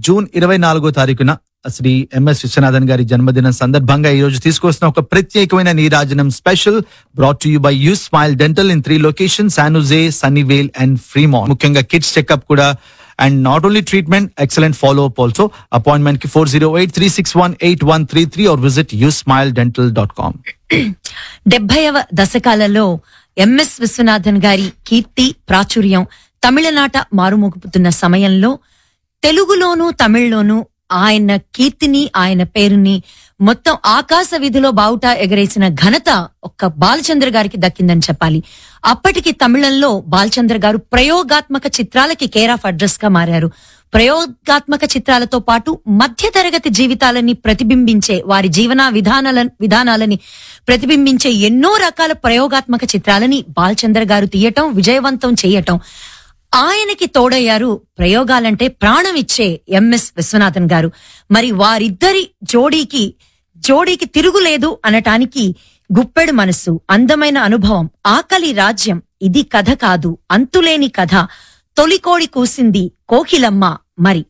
June ఇరవై నాలుగో తారీఖున శ్రీ ఎంఎస్ విశ్వనాథన్ గారి జన్మదినం సందర్భంగా ఈ రోజు తీసుకొస్తున్న ఒక ప్రత్యేకమైన నీరాజనం special brought to you by you smile dental in three location San Jose Sunnyvale and Fremont ముఖ్యంగా కిడ్స్ చెకప్ కూడా and not only treatment excellent follow up also appointment కి four zero eight three six one eight one three three or visit you smile dental dot com డెబ్బైవ దశకాలలో M S Viswanathan గారి కీర్తి ప్రాచుర్యం తమిళనాట మారుమోగుపుతున్న సమయంలో తెలుగులోను తమిళ్లోను ఆయన కీర్తిని ఆయన పేరుని మొత్తం ఆకాశ విధిలో బావుటా ఎగరేసిన ఘనత ఒక్క బాలచంద్ర గారికి దక్కిందని చెప్పాలి అప్పటికి తమిళంలో బాలచంద్ర గారు ప్రయోగాత్మక చిత్రాలకి కేర్ ఆఫ్ అడ్రస్ గా మారారు ప్రయోగాత్మక చిత్రాలతో పాటు మధ్యతరగతి జీవితాలని ప్రతిబింబించే వారి జీవన విధానాల విధానాలని ప్రతిబింబించే ఎన్నో రకాల ప్రయోగాత్మక చిత్రాలని బాలచంద్ర గారు తీయటం విజయవంతం చేయటం ఆయనకి తోడయ్యారు ప్రయోగాలంటే ప్రాణం ఇచ్చే ఎంఎస్ విశ్వనాథన్ గారు మరి వారిద్దరి జోడీకి జోడీకి తిరుగులేదు అనటానికి గుప్పెడు మనస్సు అందమైన అనుభవం ఆకలి రాజ్యం ఇది కథ కాదు అంతులేని కథ తొలికోడి కూసింది కోకిలమ్మ మరి